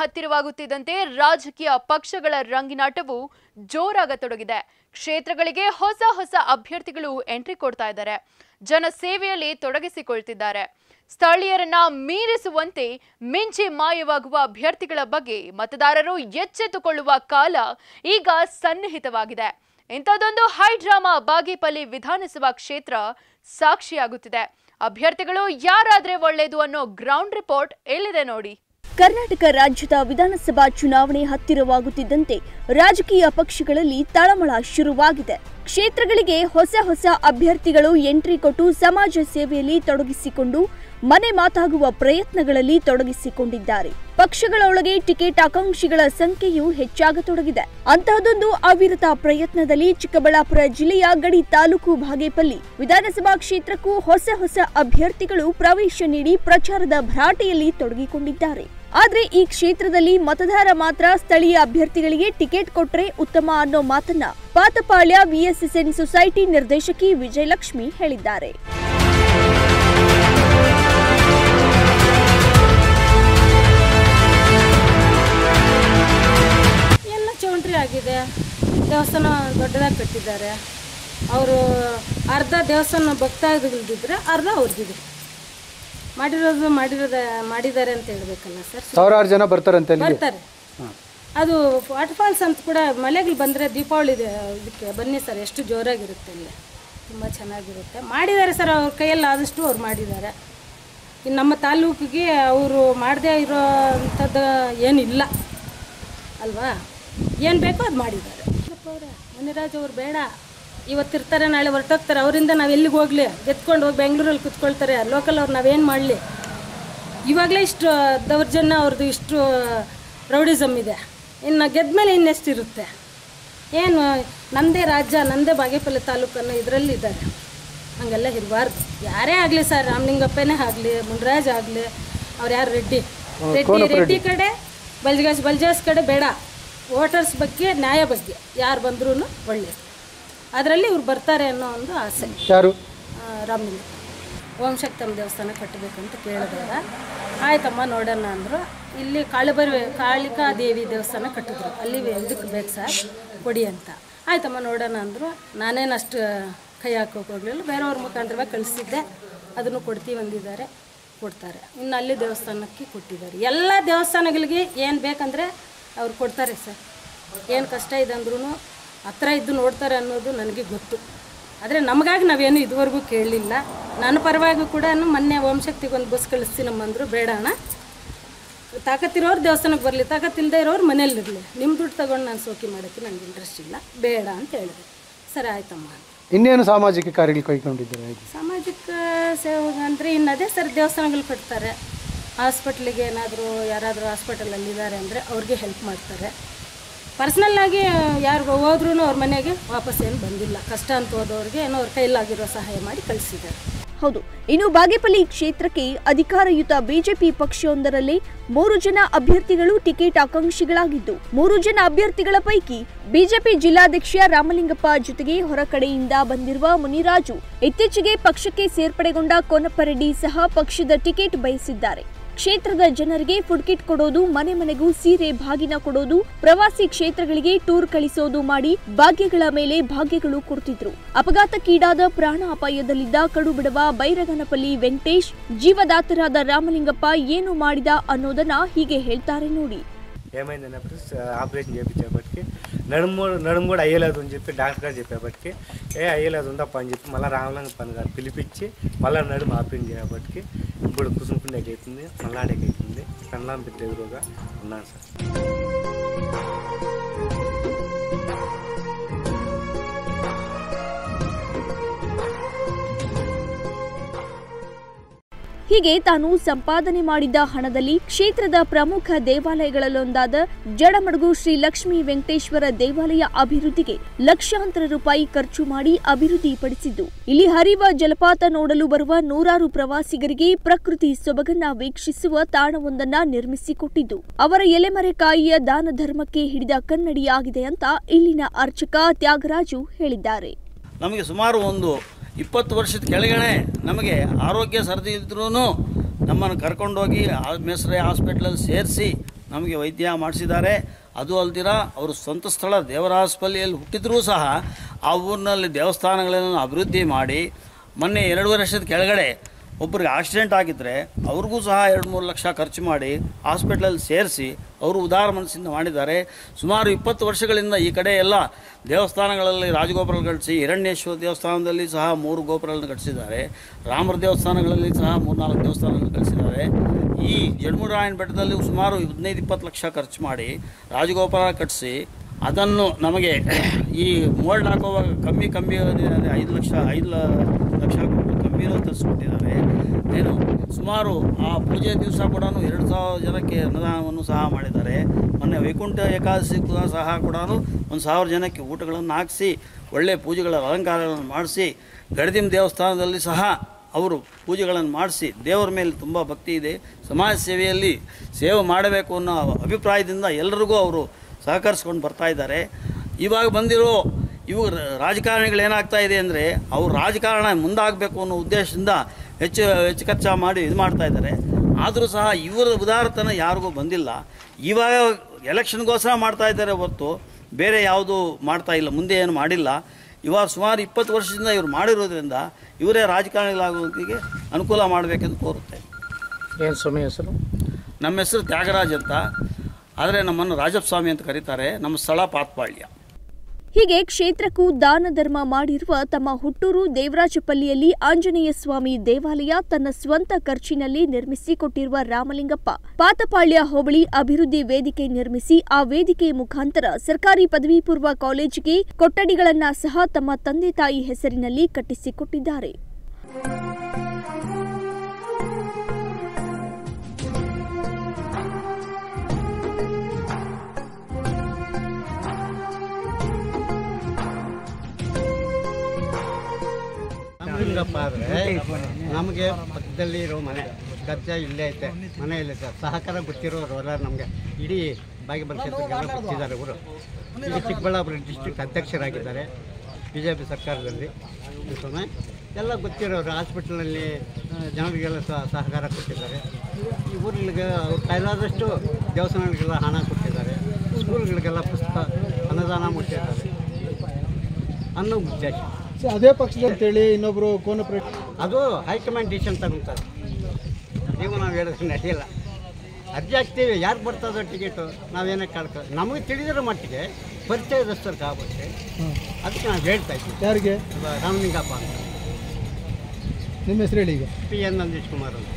ಹತ್ತಿರವಾಗುತ್ತಿದ್ದಂತೆ ರಾಜಕೀಯ ಪಕ್ಷಗಳ ರಂಗಿನಾಟವು ಜೋರಾಗತೊಡಗಿದೆ ಕ್ಷೇತ್ರಗಳಿಗೆ ಹೊಸ ಹೊಸ ಅಭ್ಯರ್ಥಿಗಳು ಎಂಟ್ರಿ ಕೊಡ್ತಾ ಇದ್ದಾರೆ ಜನ ಸೇವೆಯಲ್ಲಿ ತೊಡಗಿಸಿಕೊಳ್ತಿದ್ದಾರೆ ಸ್ಥಳೀಯರನ್ನ ಮೀರಿಸುವಂತೆ ಮಿಂಚಿ ಮಾಯವಾಗುವ ಅಭ್ಯರ್ಥಿಗಳ ಬಗ್ಗೆ ಮತದಾರರು ಎಚ್ಚೆತ್ತುಕೊಳ್ಳುವ ಕಾಲ ಈಗ ಸನ್ನಿಹಿತವಾಗಿದೆ ಇಂಥದ್ದೊಂದು ಹೈ ಡ್ರಾಮಾ ಬಾಗೇಪಲ್ಲಿ ವಿಧಾನಸಭಾ ಕ್ಷೇತ್ರ ಸಾಕ್ಷಿಯಾಗುತ್ತಿದೆ ಅಭ್ಯರ್ಥಿಗಳು ಯಾರಾದ್ರೆ ಒಳ್ಳೇದು ಅನ್ನೋ ಗ್ರೌಂಡ್ ರಿಪೋರ್ಟ್ ಎಲ್ಲಿದೆ ನೋಡಿ ಕರ್ನಾಟಕ ರಾಜ್ಯದ ವಿಧಾನಸಭಾ ಚುನಾವಣೆ ಹತ್ತಿರವಾಗುತ್ತಿದ್ದಂತೆ ರಾಜಕೀಯ ಪಕ್ಷಗಳಲ್ಲಿ ತಳಮಳ ಶುರುವಾಗಿದೆ ಕ್ಷೇತ್ರಗಳಿಗೆ ಹೊಸ ಹೊಸ ಅಭ್ಯರ್ಥಿಗಳು ಎಂಟ್ರಿ ಕೊಟ್ಟು ಸಮಾಜ ಸೇವೆಯಲ್ಲಿ ತೊಡಗಿಸಿಕೊಂಡು ಮನೆ ಮಾತಾಗುವ ಪ್ರಯತ್ನಗಳಲ್ಲಿ ತೊಡಗಿಸಿಕೊಂಡಿದ್ದಾರೆ ಪಕ್ಷಗಳೊಳಗೆ ಟಿಕೆಟ್ ಆಕಾಂಕ್ಷಿಗಳ ಸಂಖ್ಯೆಯೂ ಹೆಚ್ಚಾಗತೊಡಗಿದೆ ಅಂತಹದೊಂದು ಅವಿರತ ಪ್ರಯತ್ನದಲ್ಲಿ ಚಿಕ್ಕಬಳ್ಳಾಪುರ ಜಿಲ್ಲೆಯ ಗಡಿ ತಾಲೂಕು ಬಾಗೇಪಲ್ಲಿ ವಿಧಾನಸಭಾ ಕ್ಷೇತ್ರಕ್ಕೂ ಹೊಸ ಹೊಸ ಅಭ್ಯರ್ಥಿಗಳು ಪ್ರವೇಶ ನೀಡಿ ಪ್ರಚಾರದ ಭರಾಟೆಯಲ್ಲಿ ತೊಡಗಿಕೊಂಡಿದ್ದಾರೆ ಆದ್ರೆ ಈ ಕ್ಷೇತ್ರದಲ್ಲಿ ಮತದಾರ ಮಾತ್ರ ಸ್ಥಳೀಯ ಅಭ್ಯರ್ಥಿಗಳಿಗೆ ಟಿಕೆಟ್ ಕೊಟ್ರೆ ಉತ್ತಮ ಅನ್ನೋ ಮಾತನ್ನ ಪಾತಪಾಳ್ಯ ವಿಎಸ್ಎಸ್ಎನ್ ಸೊಸೈಟಿ ನಿರ್ದೇಶಕಿ ವಿಜಯಲಕ್ಷ್ಮಿ ಹೇಳಿದ್ದಾರೆ ಎಲ್ಲ ಚೌಂಟ್ರಿ ಆಗಿದೆ ದೇವಸ್ಥಾನ ದೊಡ್ಡದಾಗಿ ಕಟ್ಟಿದ್ದಾರೆ ಅವರು ಅರ್ಧ ದೇವಸ್ಥಾನ ಭಕ್ತಾದಿಗಳಿದ್ರೆ ಅರ್ಧ ಅವ್ರಿಗಿದೆ ಮಾಡಿರೋದು ಮಾಡಿರೋದ ಮಾಡಿದ್ದಾರೆ ಅಂತ ಹೇಳ್ಬೇಕಲ್ಲ ಸರ್ ಸಾವಿರಾರು ಜನ ಬರ್ತಾರಂತೆ ಅಲ್ಲಿಗೆ ಬರ್ತಾರೆ ಅದು ವಾಟರ್ ಫಾಲ್ಸ್ ಅಂತ ಕೂಡ ಮಳೆಗಳು ಬಂದರೆ ದೀಪಾವಳಿ ದ- ಇದಕ್ಕೆ ಬನ್ನಿ ಸರ್ ಎಷ್ಟು ಜೋರಾಗಿರುತ್ತೆ ಇಲ್ಲಿ ತುಂಬ ಚೆನ್ನಾಗಿರುತ್ತೆ ಮಾಡಿದ್ದಾರೆ ಸರ್ ಅವ್ರ ಕೈಯಲ್ಲಿ ಆದಷ್ಟು ಅವ್ರು ಮಾಡಿದ್ದಾರೆ ಇನ್ನು ನಮ್ಮ ತಾಲೂಕಿಗೆ ಅವರು ಮಾಡದೇ ಇರೋ ಅಂಥದ್ದು ಏನಿಲ್ಲ ಅಲ್ವಾ ಏನು ಬೇಕೋ ಅದು ಮಾಡಿದ್ದಾರೆ ಅವರೇ ಮುನಿರಾಜ್ ಅವ್ರು ಬೇಡ ಇವತ್ತಿರ್ತಾರೆ ನಾಳೆ ಹೊರಟೋಗ್ತಾರೆ ಅವರಿಂದ ನಾವು ಎಲ್ಲಿಗೆ ಹೋಗಲಿ ಎತ್ಕೊಂಡು ಹೋಗಿ ಬೆಂಗಳೂರಲ್ಲಿ ಕುತ್ಕೊಳ್ತಾರೆ ಲೋಕಲ್ ಅವ್ರು ನಾವೇನು ಮಾಡಲಿ ಇವಾಗಲೇ ಇಷ್ಟು ದೌರ್ಜನ್ಯ ಅವ್ರದ್ದು ಇಷ್ಟು ರೌಡಿಸಮ್ ಇದೆ ಇನ್ನು ಗೆದ್ಮೇಲೆ ಇನ್ನೆಷ್ಟಿರುತ್ತೆ ಏನು ನಮ್ಮದೇ ರಾಜ್ಯ ನಮ್ಮದೇ ಬಾಗೇಪಲ್ಲಿ ತಾಲೂಕು ಅನ್ನೋ ಇದರಲ್ಲಿ ಇದ್ದಾರೆ ಹಂಗೆಲ್ಲ ಇರಬಾರ್ದು ಯಾರೇ ಆಗಲಿ ಸರ್ ರಾಮಲಿಂಗಪ್ಪನೇ ಆಗಲಿ ಮುನ್ರಾಜ್ ಆಗಲಿ ಅವ್ರು ಯಾರು ರೆಡ್ಡಿ ರೆಡ್ಡಿ ರೆಡ್ಡಿ ಕಡೆ ಬಲ್ಜಾಸ್ ಬಲ್ಜಾಸ್ ಕಡೆ ಬೇಡ ವೋಟರ್ಸ್ ಬಗ್ಗೆ ನ್ಯಾಯ ಬಗ್ಗೆ ಯಾರು ಬಂದ್ರೂ ಒಳ್ಳೆಯದು ಅದರಲ್ಲಿ ಇವ್ರು ಬರ್ತಾರೆ ಅನ್ನೋ ಒಂದು ಆಸೆ ಯಾರು ಆ, ರಾಮಲಿಂಗ ಓಂ ಶಕ್ತಮ್ಮ ದೇವಸ್ಥಾನ ಕಟ್ಟಬೇಕಂತ ಕೇಳಿದಾಗ ಆಯ್ತಮ್ಮ ನೋಡೋಣ ಅಂದರು ಇಲ್ಲಿ ಕಾಳಿಬರಿ ಕಾಳಿಕಾ ದೇವಿ ದೇವಸ್ಥಾನ ಕಟ್ಟಿದ್ರು ಅಲ್ಲಿ ಇದಕ್ಕೆ ಬೇಕು ಸರ್ ಕೊಡಿ ಅಂತ ಆಯ್ತಮ್ಮ ನೋಡೋಣ ಅಂದರು ನಾನೇನು ಅಷ್ಟು ಕೈ ಹಾಕೋಕೆ ಹೋಗಲಿಲ್ಲ ಬೇರೆಯವ್ರ ಮುಖಾಂತರವಾಗಿ ಕಳಿಸಿದ್ದೆ ಅದನ್ನು ಕೊಡ್ತೀವಿ ಅಂದಿದ್ದಾರೆ ಕೊಡ್ತಾರೆ ಇನ್ನು ಅಲ್ಲಿ ದೇವಸ್ಥಾನಕ್ಕೆ ಕೊಟ್ಟಿದ್ದಾರೆ ಎಲ್ಲ ದೇವಸ್ಥಾನಗಳಿಗೆ ಏನು ಬೇಕಂದರೆ ಅವ್ರು ಕೊಡ್ತಾರೆ ಸರ್ ಏನು ಕಷ್ಟ ಇದೆ ಅಂದ್ರೂ ಹತ್ರ ಇದ್ದು ನೋಡ್ತಾರೆ ಅನ್ನೋದು ನನಗೆ ಗೊತ್ತು ಆದರೆ ನಮಗಾಗಿ ನಾವೇನು ಇದುವರೆಗೂ ಕೇಳಲಿಲ್ಲ ನನ್ನ ಪರವಾಗಿ ಕೂಡ ಮೊನ್ನೆ ಓಂಶಕ್ತಿಗೆ ಒಂದು ಬಸ್ ಕಳಿಸ್ತೀನಮ್ಮ ಅಂದರು ಬೇಡ ಅಣ್ಣ ತಾಕತ್ತಿರೋರು ದೇವಸ್ಥಾನಕ್ಕೆ ಬರಲಿ ತಾಕತ್ತಿಲ್ಲದೆ ಇರೋರು ಮನೇಲಿರಲಿ ನಿಮ್ಮ ದುಡ್ಡು ತಗೊಂಡು ನಾನು ಸೋಕಿ ಮಾಡೋಕ್ಕೆ ನನಗೆ ಇಂಟ್ರೆಸ್ಟ್ ಇಲ್ಲ ಬೇಡ ಅಂತ ಹೇಳಿದೆ ಸರಿ ಆಯ್ತಮ್ಮ ಅಂತ. ಇನ್ನೇನು ಸಾಮಾಜಿಕ ಕಾರ್ಯಗಳು ಕೈಗೊಂಡಿದ್ದಾರೆ ಹೇಗೆ ಸಾಮಾಜಿಕ ಸೇವೆ ಅಂದರೆ ಇನ್ನು ಅದೇ ಸರ್ ದೇವಸ್ಥಾನಗಳು ಕಟ್ತಾರೆ ಹಾಸ್ಪಿಟ್ಲಿಗೆ ಏನಾದರೂ ಯಾರಾದರೂ ಹಾಸ್ಪಿಟಲಲ್ಲಿ ಇದ್ದಾರೆ ಅಂದರೆ ಅವ್ರಿಗೆ ಹೆಲ್ಪ್ ಮಾಡ್ತಾರೆ ಪರ್ಸ್ನಲ್ಲಾಗಿ ಯಾರು ಹೋದ್ರೂ ಅವ್ರ ಮನೆಗೆ ವಾಪಸ್ ಏನು ಬಂದಿಲ್ಲ ಕಷ್ಟ ಅಂತ ಹೋದವ್ರಿಗೆ ಏನೋ ಅವ್ರ ಕೈಲಾಗಿರೋ ಸಹಾಯ ಮಾಡಿ ಕಳಿಸಿದ್ದಾರೆ ಹೌದು ಇನ್ನು ಬಾಗೇಪಲ್ಲಿ ಕ್ಷೇತ್ರಕ್ಕೆ ಅಧಿಕಾರಯುತ ಬಿಜೆಪಿ ಪಕ್ಷವೊಂದರಲ್ಲಿ ಮೂರು ಜನ ಅಭ್ಯರ್ಥಿಗಳು ಟಿಕೆಟ್ ಆಕಾಂಕ್ಷಿಗಳಾಗಿದ್ದು ಮೂರು ಜನ ಅಭ್ಯರ್ಥಿಗಳ ಪೈಕಿ ಬಿಜೆಪಿ ಜಿಲ್ಲಾಧ್ಯಕ್ಷ ರಾಮಲಿಂಗಪ್ಪ ಜೊತೆಗೆ ಹೊರಕಡೆಯಿಂದ ಬಂದಿರುವ ಮುನಿರಾಜು ಇತ್ತೀಚೆಗೆ ಪಕ್ಷಕ್ಕೆ ಸೇರ್ಪಡೆಗೊಂಡ ಕೋನಪ್ಪರೆಡ್ಡಿ ಸಹ ಪಕ್ಷದ ಟಿಕೆಟ್ ಬಯಸಿದ್ದಾರೆ ಕ್ಷೇತ್ರದ ಜನರಿಗೆ ಫುಡ್ ಕಿಟ್ ಕೊಡೋದು ಮನೆ ಮನೆಗೂ ಸೀರೆ ಬಾಗಿನ ಕೊಡೋದು ಪ್ರವಾಸಿ ಕ್ಷೇತ್ರಗಳಿಗೆ ಟೂರ್ ಕಳಿಸೋದು ಮಾಡಿ ಭಾಗ್ಯಗಳ ಮೇಲೆ ಭಾಗ್ಯಗಳು ಕೊಡ್ತಿದ್ರು ಅಪಘಾತಕ್ಕೀಡಾದ ಪ್ರಾಣ ಅಪಾಯದಲ್ಲಿದ್ದ ಕಡುಬಿಡವ ಬೈರಗನಪಲ್ಲಿ ವೆಂಕಟೇಶ್ జీవదాతరాద రామలింగప్ప ಏನು ಮಾಡಿದ ಅನ್ನೋದನ್ನ హీగే ಹೇಳ್ತಾರೆ ನೋಡಿ ఏమైందన్నప్పుడు స- ఆపరేషన్ చేయించేపటికి నడుము నడుము కూడా అయ్యలేదు అని చెప్పి డాక్టర్ గారు చెప్పేపటికి ఏ అయ్యలేదు ఉందప్ప అని చెప్పి మళ్ళీ రామలింగ పని గారు పిలిపించి మళ్ళీ నడుము ఆపరేషన్ చేయబట్టి ఇప్పుడు కుసుముకుండేకి అవుతుంది నల్లాడేకి అవుతుంది కన్నాం పెద్ద ఎదురుగా ఉన్నాను సార్ ಹೀಗೆ ತಾನು ಸಂಪಾದನೆ ಮಾಡಿದ್ದ ಹಣದಲ್ಲಿ ಕ್ಷೇತ್ರದ ಪ್ರಮುಖ ದೇವಾಲಯಗಳಲ್ಲೊಂದಾದ ಜಡಮಡಗು ಶ್ರೀ ಲಕ್ಷ್ಮೀ ವೆಂಕಟೇಶ್ವರ ದೇವಾಲಯ ಅಭಿವೃದ್ಧಿಗೆ ಲಕ್ಷಾಂತರ ರೂಪಾಯಿ ಖರ್ಚು ಮಾಡಿ ಅಭಿವೃದ್ಧಿಪಡಿಸಿದ್ದು ಇಲ್ಲಿ ಹರಿವ ಜಲಪಾತ ನೋಡಲು ಬರುವ ನೂರಾರು ಪ್ರವಾಸಿಗರಿಗೆ ಪ್ರಕೃತಿ ಸೊಬಗನ್ನ ವೀಕ್ಷಿಸುವ ತಾಣವೊಂದನ್ನ ನಿರ್ಮಿಸಿಕೊಟ್ಟಿದ್ದು ಅವರ ಎಲೆಮರೆಕಾಯಿಯ ದಾನ ಧರ್ಮಕ್ಕೆ ಹಿಡಿದ ಕನ್ನಡಿಯಾಗಿದೆ ಅಂತ ಇಲ್ಲಿನ ಅರ್ಚಕ ತ್ಯಾಗರಾಜು ಹೇಳಿದ್ದಾರೆ ನಮಗೆ ಸುಮಾರು ಒಂದು ಇಪ್ಪತ್ತು ವರ್ಷದ ಕೆಳಗಡೆ ನಮಗೆ ಆರೋಗ್ಯ ಸರದಿ ಇದ್ರೂ ನಮ್ಮನ್ನು ಕರ್ಕೊಂಡೋಗಿ ಮೆಸ್ರೆ ಹಾಸ್ಪಿಟ್ಲಲ್ಲಿ ಸೇರಿಸಿ ನಮಗೆ ವೈದ್ಯ ಮಾಡಿಸಿದ್ದಾರೆ ಅದು ಅಲ್ದಿರ ಅವರು ಸ್ವಂತ ಸ್ಥಳ ದೇವರಾಜಪಲ್ಲಿಯಲ್ಲಿ ಹುಟ್ಟಿದ್ರೂ ಸಹ ಆ ಊರಿನಲ್ಲಿ ದೇವಸ್ಥಾನಗಳನ್ನು ಅಭಿವೃದ್ಧಿ ಮಾಡಿ ಮೊನ್ನೆ ಎರಡು ವರ್ಷದ ಕೆಳಗಡೆ ಒಬ್ಬರಿಗೆ ಆಕ್ಸಿಡೆಂಟ್ ಆಗಿದ್ದರೆ ಅವ್ರಿಗೂ ಸಹ ಎರಡು ಮೂರು ಲಕ್ಷ ಖರ್ಚು ಮಾಡಿ ಹಾಸ್ಪಿಟ್ಲಲ್ಲಿ ಸೇರಿಸಿ ಅವರು ಉದಾರ ಮನಸ್ಸಿಂದ ಮಾಡಿದ್ದಾರೆ ಸುಮಾರು ಇಪ್ಪತ್ತು ವರ್ಷಗಳಿಂದ ಈ ಕಡೆ ಎಲ್ಲ ದೇವಸ್ಥಾನಗಳಲ್ಲಿ ರಾಜಗೋಪುರಗಳು ಕಟ್ಟಿಸಿ ಹಿರಣ್ಯೇಶ್ವರ ದೇವಸ್ಥಾನದಲ್ಲಿ ಸಹ ಮೂರು ಗೋಪುರಗಳನ್ನು ಕಟ್ಟಿಸಿದ್ದಾರೆ ರಾಮರ ದೇವಸ್ಥಾನಗಳಲ್ಲಿ ಸಹ ಮೂರ್ನಾಲ್ಕು ದೇವಸ್ಥಾನಗಳನ್ನು ಕಟ್ಟಿಸಿದ್ದಾರೆ ಈ ಜಡ್ಮುರಾಯಣ ಬೆಟ್ಟದಲ್ಲಿ ಸುಮಾರು ಹದಿನೈದು ಇಪ್ಪತ್ತು ಲಕ್ಷ ಖರ್ಚು ಮಾಡಿ ರಾಜಗೋಪುರ ಕಟ್ಟಿಸಿ ಅದನ್ನು ನಮಗೆ ಈ ಮೋಲ್ಡ್ ಹಾಕುವಾಗ ಕಮ್ಮಿ ಕಮ್ಮಿ ಐದು ಲಕ್ಷ ಐದು ಲ- ಲಕ್ಷ ಕೊಟ್ಟು ಕಮ್ಮಿನೂ ತರಿಸ್ಕೊಟ್ಟಿದ್ದಾರೆ ಏನು ಸುಮಾರು ಆ ಪೂಜೆ ದಿವಸ ಕೂಡ ಎರಡು ಸಾವಿರ ಜನಕ್ಕೆ ಅನ್ನದಾನವನ್ನು ಸಹ ಮಾಡಿದ್ದಾರೆ ಮೊನ್ನೆ ವೈಕುಂಠ ಏಕಾದಶಿ ಕೂಡ ಸಹ ಕೂಡ ಒಂದು ಸಾವಿರ ಜನಕ್ಕೆ ಊಟಗಳನ್ನು ಹಾಕಿಸಿ ಒಳ್ಳೆಯ ಪೂಜೆಗಳ ಅಲಂಕಾರಗಳನ್ನು ಮಾಡಿಸಿ ಗಡದಿಮ್ ದೇವಸ್ಥಾನದಲ್ಲಿ ಸಹ ಅವರು ಪೂಜೆಗಳನ್ನು ಮಾಡಿಸಿ ದೇವರ ಮೇಲೆ ತುಂಬ ಭಕ್ತಿ ಇದೆ ಸಮಾಜ ಸೇವೆಯಲ್ಲಿ ಸೇವೆ ಮಾಡಬೇಕು ಅನ್ನೋ ಅಭಿಪ್ರಾಯದಿಂದ ಎಲ್ಲರಿಗೂ ಅವರು ಸಹಕರಿಸ್ಕೊಂಡು ಬರ್ತಾ ಇದ್ದಾರೆ ಇವಾಗ ಬಂದಿರೋ ಇವು ರಾಜಕಾರಣಿಗಳು ಏನಾಗ್ತಾ ಇದೆ ಅಂದರೆ ಅವ್ರು ರಾಜಕಾರಣ ಮುಂದಾಗಬೇಕು ಅನ್ನೋ ಉದ್ದೇಶದಿಂದ ಹೆಚ್ಚು ಹೆಚ್ಚು ಖರ್ಚು ಮಾಡಿ ಇದು ಮಾಡ್ತಾ ಇದ್ದಾರೆ ಆದರೂ ಸಹ ಇವರ ಉದಾರತನ ಯಾರಿಗೂ ಬಂದಿಲ್ಲ ಇವಾಗ ಎಲೆಕ್ಷನ್ಗೋಸ್ಕರ ಮಾಡ್ತಾ ಇದ್ದಾರೆ ಹೊರತು ಬೇರೆ ಯಾವುದು ಮಾಡ್ತಾ ಇಲ್ಲ ಮುಂದೆ ಏನು ಮಾಡಿಲ್ಲ ಇವಾಗ ಸುಮಾರು ಇಪ್ಪತ್ತು ವರ್ಷದಿಂದ ಇವರು ಮಾಡಿರೋದ್ರಿಂದ ಇವರೇ ರಾಜಕಾರಣಿಗಳಾಗೋದಕ್ಕೆ ಅನುಕೂಲ ಮಾಡಬೇಕೆಂದು ಕೋರುತ್ತೆ ಏನು ಸ್ವಾಮಿ ಹೆಸರು ನಮ್ಮ ಹೆಸರು ತ್ಯಾಗರಾಜ್ ಅಂತ ಆದರೆ ನಮ್ಮನ್ನು ರಾಜಪ್ಪ ಸ್ವಾಮಿ ಅಂತ ಕರೀತಾರೆ ನಮ್ಮ ಸ್ಥಳ ಪಾತ್ಪಾಳ್ಯ ಹೀಗೆ ಕ್ಷೇತ್ರಕ್ಕೂ ದಾನ ಧರ್ಮ ಮಾಡಿರುವ ತಮ್ಮ ಹುಟ್ಟೂರು ದೇವರಾಜಪಲ್ಲಿಯಲ್ಲಿ ಆಂಜನೇಯ ಸ್ವಾಮಿ ದೇವಾಲಯ ತನ್ನ ಸ್ವಂತ ಖರ್ಚಿನಲ್ಲಿ ನಿರ್ಮಿಸಿಕೊಟ್ಟಿರುವ ರಾಮಲಿಂಗಪ್ಪ ಪಾತಪಾಳ್ಯ ಹೋಬಳಿ ಅಭಿವೃದ್ಧಿ ವೇದಿಕೆ ನಿರ್ಮಿಸಿ ಆ ವೇದಿಕೆ ಮುಖಾಂತರ ಸರ್ಕಾರಿ ಪದವಿ ಪೂರ್ವ ಕಾಲೇಜಿಗೆ ಕೊಠಡಿಗಳನ್ನ ಸಹ ತಮ್ಮ ತಂದೆ ತಾಯಿ ಹೆಸರಿನಲ್ಲಿ ಕಟ್ಟಿಸಿಕೊಟ್ಟಿದ್ದಾರೆ ರಾಮಲಿಂಗಪ್ಪ ಆದರೆ ನಮಗೆ ಪಕ್ಕದಲ್ಲಿ ಇರೋ ಮನೆ ಕಚ್ಚಾ ಇಲ್ಲೇ ಐತೆ ಮನೆ ಇಲ್ಲೇ ಐತೆ ಸಹಕಾರ ಗೊತ್ತಿರೋರು ಎಲ್ಲ ನಮಗೆ ಇಡೀ ಬಾಗಿಬಲ್ ಕ್ಷೇತ್ರಕ್ಕೆಲ್ಲ ಗೊತ್ತಿದ್ದಾರೆ ಇವರು ಈಗ ಚಿಕ್ಕಬಳ್ಳಾಪುರ ಡಿಸ್ಟ್ರಿಕ್ಟ್ ಅಧ್ಯಕ್ಷರಾಗಿದ್ದಾರೆ ಬಿ ಜೆ ಪಿ ಸರ್ಕಾರದಲ್ಲಿ ಈ ಸಮಯ ಎಲ್ಲ ಗೊತ್ತಿರೋರು ಹಾಸ್ಪಿಟ್ಲಲ್ಲಿ ಆ, ಜನರಿಗೆಲ್ಲ ಸಹ ಸಹಕಾರ ಕೊಟ್ಟಿದ್ದಾರೆ ಈ ಊರಿಗೆ ಅವ್ರ ಕೈಲಾದಷ್ಟು ದೇವಸ್ಥಾನಗಳಿಗೆಲ್ಲ ಹಣ ಕೊಟ್ಟಿದ್ದಾರೆ ಸ್ಕೂಲ್ಗಳಿಗೆಲ್ಲ ಪುಸ್ತಕ ಅನುದಾನ ಮುಟ್ಟಿದ್ದಾರೆ ಅನ್ನೋ ಉದ್ದೇಶ ಅದೇ ಪಕ್ಷದ ಅಂತೇಳಿ ಇನ್ನೊಬ್ರು ಕೋನ ಪ್ರ ಅದು ಹೈಕಮಾಂಡ್ ಡಿಸಿಷನ್ ತಗೊಂತಾರೆ ನೀವು ನಾವು ಹೇಳಿದ್ರೆ ನಡೆಯಲ್ಲ ಅರ್ಜಿ ಹಾಕ್ತೀವಿ ಯಾರು ಬರ್ತದೋ ಟಿಕೆಟು ನಾವೇನೇ ಕಳ್ಕೊ ನಮಗೆ ತಿಳಿದಿರೋ ಮಟ್ಟಿಗೆ ಪರಿಚಯದಸ್ತರಿಗೆ ಆಗುತ್ತೆ ಅದಕ್ಕೆ ನಾವು ಹೇಳ್ತಾ ಇದ್ದೀವಿ ಯಾರಿಗೆ ಇವಾಗ ರಾಮಲಿಂಗಪ್ಪ ಅಂತ ನಿಮ್ಮ ಹೆಸರು ಹೇಳಿ ಈಗ ಪಿ ಎನ್ ನಂದೀಶ್ ಕುಮಾರ್ ಅಂತ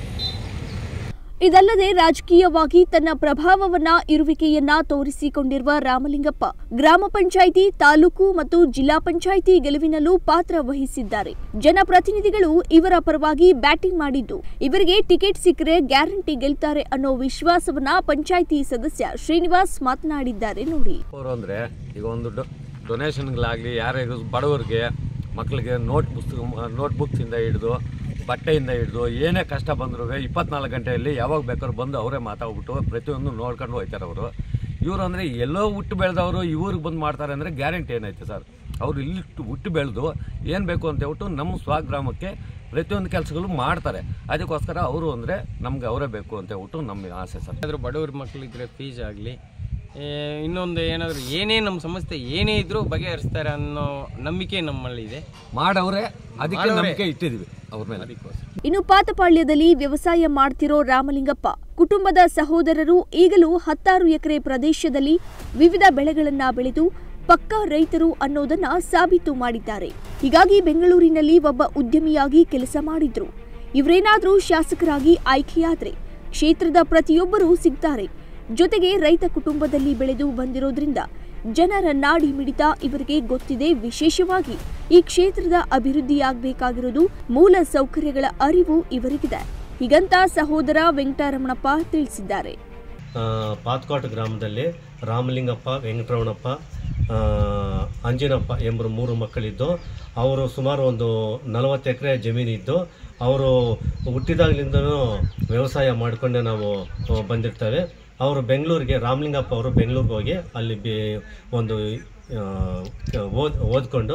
ಇದಲ್ಲದೆ ರಾಜಕೀಯವಾಗಿ ತನ್ನ ಪ್ರಭಾವವನ್ನ ಇರುವಿಕೆಯನ್ನ ತೋರಿಸಿಕೊಂಡಿರುವ ರಾಮಲಿಂಗಪ್ಪ ಗ್ರಾಮ ಪಂಚಾಯಿತಿ ತಾಲೂಕು ಮತ್ತು ಜಿಲ್ಲಾ ಪಂಚಾಯಿತಿ ಗೆಲುವಿನಲ್ಲೂ ಪಾತ್ರ ವಹಿಸಿದ್ದಾರೆ ಜನಪ್ರತಿನಿಧಿಗಳು ಇವರ ಪರವಾಗಿ ಬ್ಯಾಟಿಂಗ್ ಮಾಡಿದ್ದು ಇವರಿಗೆ ಟಿಕೆಟ್ ಸಿಕ್ಕರೆ ಗ್ಯಾರಂಟಿ ಗೆಲ್ತಾರೆ ಅನ್ನೋ ವಿಶ್ವಾಸವನ್ನ ಪಂಚಾಯಿತಿ ಸದಸ್ಯ ಶ್ರೀನಿವಾಸ್ ಮಾತನಾಡಿದ್ದಾರೆ ನೋಡಿ ಅವರು ಅಂದರೆ ಈಗ ಒಂದು ಡೊ ಡೊನೇಷನ್ಗಳಾಗಲಿ ಯಾರಿಗೂ ಬಡವರಿಗೆ ಮಕ್ಕಳಿಗೆ ನೋಟ್ ಪುಸ್ತಕ ನೋಟ್ ಬುಕ್ಸಿಂದ ಹಿಡಿದು ಬಟ್ಟೆಯಿಂದ ಹಿಡಿದು ಏನೇ ಕಷ್ಟ ಬಂದರೂ ಇಪ್ಪತ್ನಾಲ್ಕು ಗಂಟೆಯಲ್ಲಿ ಯಾವಾಗ ಬೇಕಾದ್ರೂ ಬಂದು ಅವರೇ ಮಾತಾಡ್ಬಿಟ್ಟು ಪ್ರತಿಯೊಂದು ನೋಡ್ಕೊಂಡು ಹೋಗ್ತಾರೆ ಅವರು ಇವರು ಅಂದರೆ ಎಲ್ಲೋ ಹುಟ್ಟು ಬೆಳೆದವರು ಇವ್ರಿಗೆ ಬಂದು ಮಾಡ್ತಾರೆ ಅಂದರೆ ಗ್ಯಾರಂಟಿ ಏನೈತೆ ಸರ್ ಅವರು ಇಲ್ಲಿ ಹುಟ್ಟು ಬೆಳೆದು ಏನು ಬೇಕು ಅಂತ ಹೇಳ್ಬಿಟ್ಟು ನಮ್ಮ ಸ್ವಗ್ರಾಮಕ್ಕೆ ಪ್ರತಿಯೊಂದು ಕೆಲಸಗಳು ಮಾಡ್ತಾರೆ ಅದಕ್ಕೋಸ್ಕರ ಅವರು ಅಂದರೆ ನಮ್ಗೆ ಅವರೇ ಬೇಕು ಅಂತ ಹೇಳ್ಬಿಟ್ಟು ನಮ್ಮ ಆಸೆ ಸರ್ ಏನಾದರೂ ಬಡವ್ರ ಮಕ್ಕಳಿದ್ರೆ ಫೀಸ್ ಆಗಲಿ ಇನ್ನೊಂದು ಏನಾದರೂ ಏನೇ ನಮ್ಮ ಸಮಸ್ಯೆ ಏನೇ ಇದ್ರೂ ಬಗೆಹರಿಸ್ತಾರೆ ಅನ್ನೋ ನಂಬಿಕೆ ನಮ್ಮಲ್ಲಿದೆ ಮಾಡವ್ರೆ ಅದಕ್ಕೆ ಮಾಡವ್ರೆ. ನಂಬಿಕೆ ಇಟ್ಟಿದ್ದೀವಿ ಅವ್ರ ಮೇಲೆ ಅದಕ್ಕೋಸ್ಕರ ಇನ್ನು ಪಾತಪಾಳ್ಯದಲ್ಲಿ ವ್ಯವಸಾಯ ಮಾಡ್ತಿರೋ ರಾಮಲಿಂಗಪ್ಪ ಕುಟುಂಬದ ಸಹೋದರರು ಈಗಲೂ ಹತ್ತಾರು ಎಕರೆ ಪ್ರದೇಶದಲ್ಲಿ ವಿವಿಧ ಬೆಳೆಗಳನ್ನ ಬೆಳೆದು ಪಕ್ಕಾ ರೈತರು ಅನ್ನೋದನ್ನ ಸಾಬೀತು ಮಾಡಿದ್ದಾರೆ ಹೀಗಾಗಿ ಬೆಂಗಳೂರಿನಲ್ಲಿ ಒಬ್ಬ ಉದ್ಯಮಿಯಾಗಿ ಕೆಲಸ ಮಾಡಿದ್ರು ಇವರೇನಾದ್ರೂ ಶಾಸಕರಾಗಿ ಆಯ್ಕೆಯಾದ್ರೆ ಕ್ಷೇತ್ರದ ಪ್ರತಿಯೊಬ್ಬರೂ ಸಿಗ್ತಾರೆ ಜೊತೆಗೆ ರೈತ ಕುಟುಂಬದಲ್ಲಿ ಬೆಳೆದು ಬಂದಿರೋದ್ರಿಂದ ಜನರ ನಾಡಿ ಮಿಡಿತ ಇವರಿಗೆ ಗೊತ್ತಿದೆ ವಿಶೇಷವಾಗಿ ಈ ಕ್ಷೇತ್ರದ ಅಭಿವೃದ್ಧಿಯಾಗಬೇಕಾಗಿರೋದು ಮೂಲ ಸೌಕರ್ಯಗಳ ಅರಿವು ಇವರಿಗಿದೆ ಹೀಗಂತ ಸಹೋದರ ವೆಂಕಟರಮಣಪ್ಪ ತಿಳಿಸಿದ್ದಾರೆ ಆ, ಪಾತ್ಕೋಟ ಗ್ರಾಮದಲ್ಲಿ ರಾಮಲಿಂಗಪ್ಪ ವೆಂಕಟರಮಣಪ್ಪ ಆ, ಅಂಜಿನಪ್ಪ ಎಂಬರು ಮೂರು ಮಕ್ಕಳಿದ್ದು ಅವರು ಸುಮಾರು ಒಂದು ನಲವತ್ತು ಎಕರೆ ಜಮೀನಿದ್ದು ಅವರು ಹುಟ್ಟಿದಾಗಲಿಂದನೂ ವ್ಯವಸಾಯ ಮಾಡಿಕೊಂಡೇ ನಾವು ಆ, ಬಂದಿರ್ತೇವೆ ಅವರು ಬೆಂಗಳೂರಿಗೆ ರಾಮಲಿಂಗಪ್ಪ ಅವರು ಬೆಂಗಳೂರಿಗೆ ಹೋಗಿ ಅಲ್ಲಿ ಬಿ ಒಂದು ಆ, ಓದ್ ಓದ್ಕೊಂಡು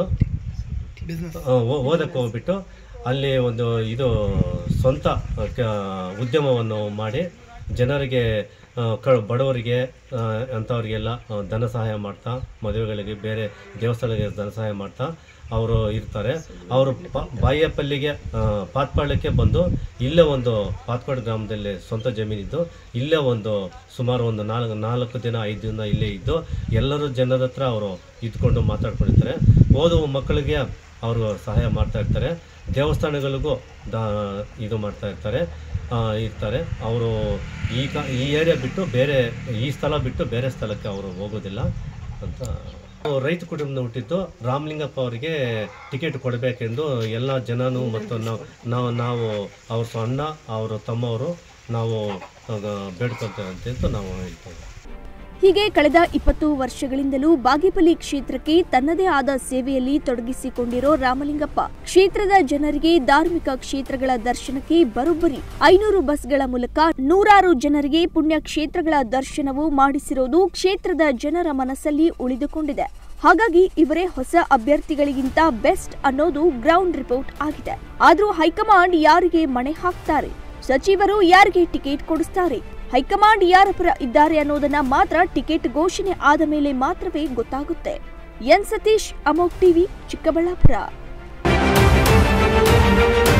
ಓದಕ್ಕೆ ಹೋಗ್ಬಿಟ್ಟು ಅಲ್ಲಿ ಒಂದು ಇದು ಸ್ವಂತ ಕ- ಉದ್ಯಮವನ್ನು ಮಾಡಿ ಜನರಿಗೆ ಆ, ಕ ಬಡವರಿಗೆ ಆ, ಅಂಥವ್ರಿಗೆಲ್ಲ ಆ, ಧನ ಸಹಾಯ ಮಾಡ್ತಾ ಮದುವೆಗಳಿಗೆ ಬೇರೆ ದೇವಸ್ಥಾನಗಳಿಗೆ ಧನ ಸಹಾಯ ಮಾಡ್ತಾ ಅವರು ಇರ್ತಾರೆ ಅವರು ಪ- ಬಾಯಪಲ್ಲಿಗೆ ಆ, ಪಾತ್ಪಾಳ್ಯಕ್ಕೆ ಬಂದು ಇಲ್ಲೇ ಒಂದು ಪಾತ್ಪಾಡ್ ಗ್ರಾಮದಲ್ಲಿ ಸ್ವಂತ ಜಮೀನಿದ್ದು ಇಲ್ಲೇ ಒಂದು ಸುಮಾರು ಒಂದು ನಾಲ್ಕು ನಾಲ್ಕು ದಿನ ಐದು ದಿನ ಇಲ್ಲೇ ಇದ್ದು ಎಲ್ಲರೂ ಜನರ ಹತ್ರ ಅವರು ಇದ್ಕೊಂಡು ಮಾತಾಡ್ಕೊಂಡಿರ್ತಾರೆ ಓದುವ ಮಕ್ಕಳಿಗೆ ಅವರು ಸಹಾಯ ಮಾಡ್ತಾ ಇರ್ತಾರೆ ದೇವಸ್ಥಾನಗಳಿಗೂ ದಾ ಇದು ಮಾಡ್ತಾ ಇರ್ತಾರೆ ಆ, ಇರ್ತಾರೆ ಅವರು ಈಗ ಈ ಏರಿಯಾ ಬಿಟ್ಟು ಬೇರೆ ಈ ಸ್ಥಳ ಬಿಟ್ಟು ಬೇರೆ ಸ್ಥಳಕ್ಕೆ ಅವರು ಹೋಗೋದಿಲ್ಲ ಅಂತ ನಾವು ರೈತ ಕುಟುಂಬದ ಹುಟ್ಟಿದ್ದು ರಾಮಲಿಂಗಪ್ಪ ಅವರಿಗೆ ಟಿಕೆಟ್ ಕೊಡಬೇಕೆಂದು ಎಲ್ಲ ಜನನು ಮತ್ತು ನಾವು ನಾವು ನಾವು ಅವ್ರ ಅಣ್ಣ ಅವರು ತಮ್ಮವರು ನಾವು ಬೇಡ್ಕೊಳ್ತೇವೆ ಅಂತ ನಾವು ಹೇಳ್ತೇವೆ ಹೀಗೆ ಕಳೆದ ಇಪ್ಪತ್ತು ವರ್ಷಗಳಿಂದಲೂ ಬಾಗೇಪಲ್ಲಿ ಕ್ಷೇತ್ರಕ್ಕೆ ತನ್ನದೇ ಆದ ಸೇವೆಯಲ್ಲಿ ತೊಡಗಿಸಿಕೊಂಡಿರೋ ರಾಮಲಿಂಗಪ್ಪ ಕ್ಷೇತ್ರದ ಜನರಿಗೆ ಧಾರ್ಮಿಕ ಕ್ಷೇತ್ರಗಳ ದರ್ಶನಕ್ಕೆ ಬರೋಬ್ಬರಿ ಐನೂರು ಬಸ್ಗಳ ಮೂಲಕ ನೂರಾರು ಜನರಿಗೆ ಪುಣ್ಯ ಕ್ಷೇತ್ರಗಳ ದರ್ಶನವೂ ಮಾಡಿಸಿರೋದು ಕ್ಷೇತ್ರದ ಜನರ ಮನಸ್ಸಲ್ಲಿ ಉಳಿದುಕೊಂಡಿದೆ ಹಾಗಾಗಿ ಇವರೇ ಹೊಸ ಅಭ್ಯರ್ಥಿಗಳಿಗಿಂತ ಬೆಸ್ಟ್ ಅನ್ನೋದು ಗ್ರೌಂಡ್ ರಿಪೋರ್ಟ್ ಆಗಿದೆ ಆದ್ರೂ ಹೈಕಮಾಂಡ್ ಯಾರಿಗೆ ಮಣೆ ಹಾಕ್ತಾರೆ ಸಚಿವರು ಯಾರಿಗೆ ಟಿಕೆಟ್ ಕೊಡಿಸ್ತಾರೆ ಹೈಕಮಾಂಡ್ ಯಾರ ಪರ ಇದ್ದಾರೆ ಅನ್ನೋದನ್ನ ಮಾತ್ರ ಟಿಕೆಟ್ ಘೋಷಣೆ ಆದ ಮೇಲೆ ಮಾತ್ರವೇ ಗೊತ್ತಾಗುತ್ತೆ ಎನ್ ಸತೀಶ್ ಅಮೋಕ್ ಟಿವಿ ಚಿಕ್ಕಬಳ್ಳಾಪುರ